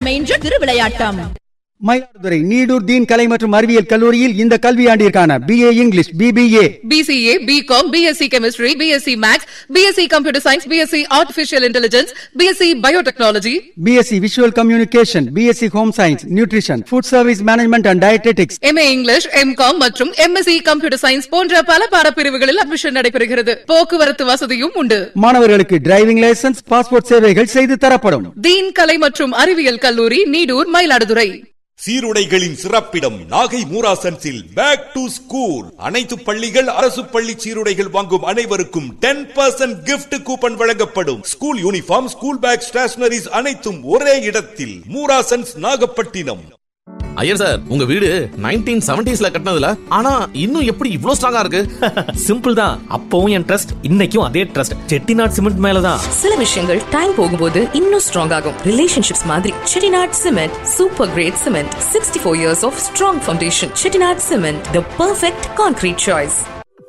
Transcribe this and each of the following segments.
மெயின்ற திருவிளையாட்டம் மயிலாடுதுறை நீடூர் தீன் கலை மற்றும் அறிவியல் கல்லூரியில் இந்த கல்வியாண்டிற்கான BA English BBA BCA, BCom, BSc Chemistry, BSc Maths, BSc Computer Science, BSc Artificial Intelligence, BSc Biotechnology, BSc visual communication BSc home science nutrition food service management and dietetics MA English, MCom மற்றும் MSc Computer Science போன்ற பல பாடப்பிரிவுகளில் admission நடைபெறுகிறது போக்குவரத்து வசதியும் உண்டு மாணவர்களுக்கு driving licence passport சேவைகள் செய்து தரப்படும் தீன் கலை மற்றும் அறிவியல் கல்லூரி நீடூர் மயிலாடுதுறை சீருடைகளின் சிறப்பிடம் நாகை மூராசன்ஸில் பேக் டு ஸ்கூல் அனைத்து பள்ளிகள் அரசு பள்ளி சீருடைகள் வாங்கும் அனைவருக்கும் டென் பர்சன்ட் கிஃப்ட் கூப்பன் வழங்கப்படும் school uniform school bag stationeries அனைத்தும் ஒரே இடத்தில் மூராசன்ஸ் நாகப்பட்டினம் ஐயர் சார் உங்க வீடு நைன்டீன் செவன்டிஸ்ல கட்டினதுல ஆனா இன்னும் எப்படி இவ்ளோ ஸ்ட்ராங்கா இருக்கு சிம்பிள் தான் அப்பவும் என் ட்ரஸ்ட் இன்னைக்கும் அதே ட்ரஸ்ட் செட்டிநாட் சிமெண்ட் மேலதான் சில விஷயங்கள் டைம் போகும்போது இன்னும் ஸ்ட்ராங் ஆகும் ரிலேஷன்ஷிப்ஸ் மாதிரி Chettinad cement super great cement sixty four years of strong foundation Chettinad cement the perfect concrete choice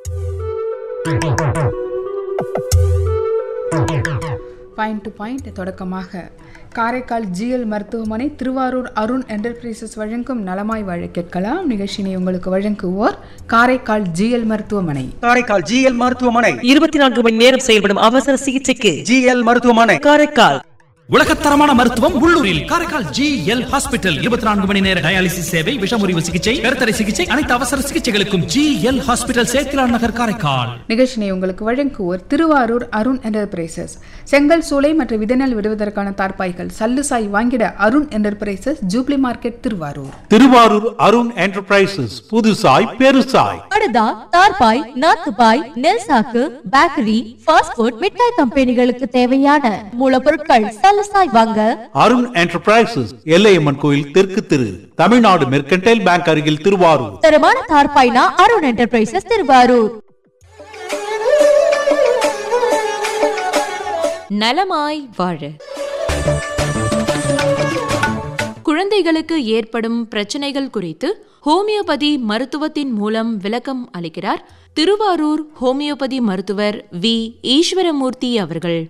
point to point தொடக்கமாக காரைக்கால் ஜிஎல் மருத்துவமனை திருவாரூர் அருண் என்டர்பிரைசஸ் வழங்கும் நலமாய் வாழ கேட்கலாம் நிகழ்ச்சியினை உங்களுக்கு வழங்குவோர் காரைக்கால் ஜிஎல் மருத்துவமனை காரைக்கால் ஜிஎல் மருத்துவமனை இருபத்தி நான்கு மணி நேரம் செயல்படும் அவசர சிகிச்சைக்கு ஜிஎல் மருத்துவமனை காரைக்கால் உலகத்தரமான மருத்துவம் உள்ளூரில் காரைக்கால் ஜி எல் ஹாஸ்பிட்டல் இருபத்தி நான்கு மணி நேர டயாலிசிஸ் சேவை விஷமுறிவு சிகிச்சை கருத்தடை சிகிச்சை அனைத்து அவசர சிகிச்சைகளுக்கும் G L hospital Sethilan Nagar Karaikal நிகழ்ச்சியினை உங்களுக்கு வழங்குவோர் திருவாரூர் அருண் என்டர்பிரைசஸ் செங்கல் சூளை மற்றும் விதைநெல் விடுவதற்கான தார்ப்பாய்கள் சல்லுசாய் வாங்கிட Arun enterprises jubilee market Thiruvarur Thiruvarur Arun enterprises புதுசாய் பெருசாய் படுதா தார்பாய் நாத்துபாய் நெல் சாக்கு பேக்கரி ஃபாஸ்ட் ஃபுட் மிட்டாய் கம்பெனிகளுக்கு தேவையான மூலப்பொருட்கள் சலசாய் வாங்க அருண் என்டர்பிரைசஸ் எல்லையம்மன் கோயில் தெற்கு திரு தமிழ்நாடு மெர்கன்டைல் பேங்க் அருகில் திருவாரூர் தரமான தார்பாய்னா அருண் என்டர்பிரைசஸ் திருவாரூர் நலமாய் வாழ குழந்தைகளுக்கு ஏற்படும் பிரச்சனைகள் குறித்து ஹோமியோபதி மருத்துவத்தின் மூலம் விளக்கம் அளிக்கிறார் திருவாரூர் ஹோமியோபதி மருத்துவர் வி ஈஸ்வரமூர்த்தி அவர்கள்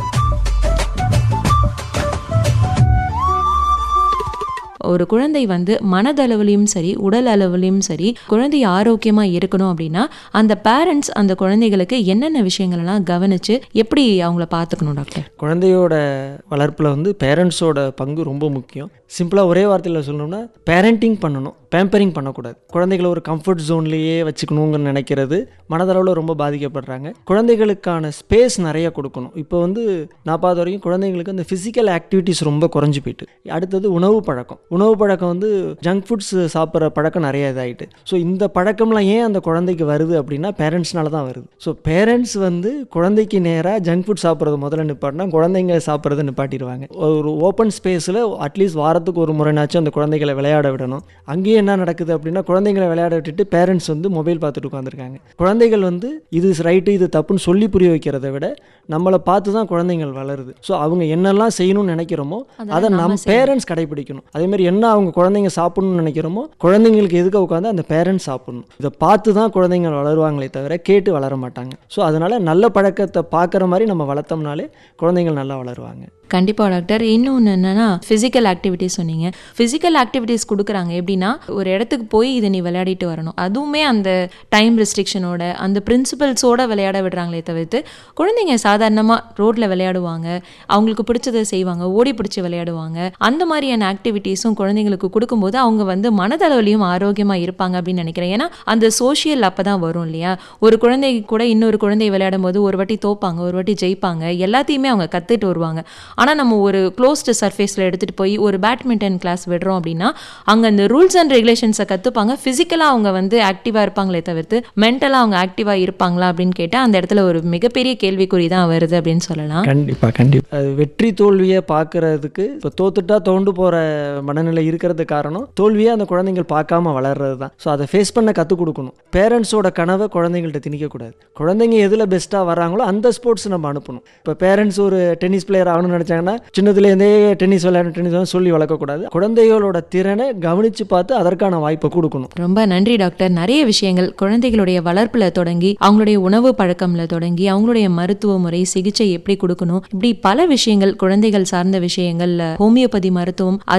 ஒரு குழந்தை வந்து மனதளவுலையும் சரி உடல் அளவுலையும் சரி குழந்தை ஆரோக்கியமாக இருக்கணும் அப்படின்னா அந்த பேரண்ட்ஸ் அந்த குழந்தைகளுக்கு என்னென்ன விஷயங்களெல்லாம் கவனித்து எப்படி அவங்கள பார்த்துக்கணும் டாக்டர் குழந்தையோட வளர்ப்பில் வந்து பேரண்ட்ஸோட பங்கு ரொம்ப முக்கியம் சிம்பிளாக ஒரே வார்த்தையில் சொல்லணும்னா பேரண்டிங் பண்ணணும் பேம்பரிங் பண்ணக்கூடாது குழந்தைகளை ஒரு கம்ஃபர்ட் ஜோன்லேயே வச்சுக்கணுங்கிற நினைக்கிறது மனதளவில் ரொம்ப பாதிக்கப்படுறாங்க குழந்தைகளுக்கான ஸ்பேஸ் நிறைய கொடுக்கணும் இப்போ வந்து நான் பார்த்த வரைக்கும் குழந்தைங்களுக்கு அந்த ஃபிசிக்கல் ஆக்டிவிட்டிஸ் ரொம்ப குறைஞ்சி போயிட்டு அடுத்தது உணவு பழக்கம் உணவு பழக்கம் வந்து ஜங்க் ஃபுட்ஸ் சாப்பிட்ற பழக்கம் நிறைய இதாகிட்டு ஸோ இந்த பழக்கம்லாம் ஏன் அந்த குழந்தைக்கு வருது அப்படின்னா பேரண்ட்ஸ்னால தான் வருது ஸோ பேரண்ட்ஸ் வந்து குழந்தைக்கு நேராக ஜங்க் ஃபுட் சாப்பிட்றது முதல்ல நிப்பாட்டினா குழந்தைங்க சாப்பிட்றத நிப்பாட்டிடுவாங்க ஒரு ஓப்பன் ஸ்பேஸில் அட்லீஸ்ட் வாரத்துக்கு ஒரு முறைனாச்சும் அந்த குழந்தைகளை விளையாட விடணும் அங்கேயே என்ன நடக்குது அப்படின்னா குழந்தைங்களை விளையாட விட்டுட்டு பேரண்ட்ஸ் வந்து மொபைல் பார்த்துட்டு உட்காந்துருக்காங்க குழந்தைகள் வந்து இது ரைட்டு இது தப்புன்னு சொல்லி புரிய வைக்கிறத விட நம்மளை பார்த்து தான் குழந்தைகள் வளருது ஸோ அவங்க என்னெல்லாம் செய்யணும்னு நினைக்கிறோமோ அதை நம் பேரண்ட்ஸ் கடைபிடிக்கணும் அதே மாதிரி என்ன அவங்க குழந்தைங்க சாப்பிடணும்னு நினைக்கிறோமோ குழந்தைங்களுக்கு எதுக்கு உட்காந்து அந்த பேரண்ட்ஸ் சாப்பிடணும் இதை பார்த்து தான் குழந்தைங்க வளருவாங்களே தவிர கேட்டு வளர மாட்டாங்க ஸோ அதனால நல்ல பழக்கத்தை பார்க்குற மாதிரி நம்ம வளர்த்தோம்னாலே குழந்தைகள் நல்லா வளருவாங்க கண்டிப்பாக டாக்டர் இன்னொன்று என்னன்னா ஃபிசிக்கல் ஆக்டிவிட்டிஸ் சொன்னீங்க ஃபிசிக்கல் ஆக்டிவிட்டிஸ் கொடுக்குறாங்க எப்படின்னா ஒரு இடத்துக்கு போய் இதை நீ விளையாடிட்டு வரணும் அதுவுமே அந்த டைம் ரெஸ்ட்ரிக்ஷனோட அந்த பிரின்சிபல்ஸோட விளையாட விடுறாங்களே தவிர்த்து குழந்தைங்க சாதாரணமாக ரோட்டில் விளையாடுவாங்க அவங்களுக்கு பிடிச்சதை செய்வாங்க ஓடி பிடிச்சி விளையாடுவாங்க அந்த மாதிரியான ஆக்டிவிட்டீஸும் குழந்தைங்களுக்கு கொடுக்கும்போது அவங்க வந்து மனதளவுலையும் ஆரோக்கியமாக இருப்பாங்க அப்படின்னு நினைக்கிறேன் ஏன்னா அந்த சோஷியல் அப்போ தான் வரும் இல்லையா ஒரு குழந்தை கூட இன்னொரு குழந்தை விளையாடும் போது ஒரு வாட்டி தோப்பாங்க ஒரு வாட்டி ஜெயிப்பாங்க எல்லாத்தையுமே அவங்க கற்றுட்டு வருவாங்க ஆனால் நம்ம ஒரு க்ளோஸ்டு சர்ஃபேஸில் எடுத்துகிட்டு போய் ஒரு பேட்மிண்டன் கிளாஸ் விடுறோம் அப்படின்னா அங்கே அந்த ரூல்ஸ் அண்ட் ரெகுலேஷன்ஸை கற்றுப்பாங்க ஃபிசிக்கலாக அவங்க வந்து ஆக்டிவாக இருப்பாங்களே தவிர்த்து மென்டலாக அவங்க ஆக்டிவாக இருப்பாங்களா அப்படின்னு கேட்டால் அந்த இடத்துல ஒரு மிகப்பெரிய கேள்விக்குறி தான் வருது அப்படின்னு சொல்லலாம் கண்டிப்பாக கண்டிப்பாக அது வெற்றி தோல்வியை பார்க்கறதுக்கு இப்போ தோத்துட்டா தோண்டு போகிற மனநிலை இருக்கிறது காரணம் தோல்வியை அந்த குழந்தைகள் பார்க்காம வளர்றது தான் ஸோ அதை ஃபேஸ் பண்ண கற்றுக் கொடுக்கணும் பேரண்ட்ஸோட கனவை குழந்தைங்கள்ட்ட திணிக்கக்கூடாது குழந்தைங்க எதில் பெஸ்ட்டாக வராங்களோ அந்த ஸ்போர்ட்ஸ் நம்ம அனுப்பணும் இப்போ பேரண்ட்ஸ் ஒரு டென்னிஸ் பிளேயர் ஆகணும்னு நினச்சாங்கன்னா சின்னதுலேருந்தே டென்னிஸ் விளையாட டென்னிஸ் விளையாட சொல்லி வளர்க்கக்கூடாது குழந்தைகளோட திறனை கவனித்து பார்த்து அதற்கான வாய்ப்பை கொடுக்கணும் ரொம்ப நன்றி டாக்டர் நிறைய விஷயங்கள் குழந்தைகளுடைய வளர்ப்புல தொடங்கி அவங்களுடைய உணவு பழக்கம்ல தொடங்கி அவங்களுடைய மருத்துவ முறை சிகிச்சை எப்படி கொடுக்கணும் இப்படி பல விஷயங்கள் குழந்தைகள் சார்ந்த விஷயங்கள்ல ஹோமியோபதி மருத்துவம்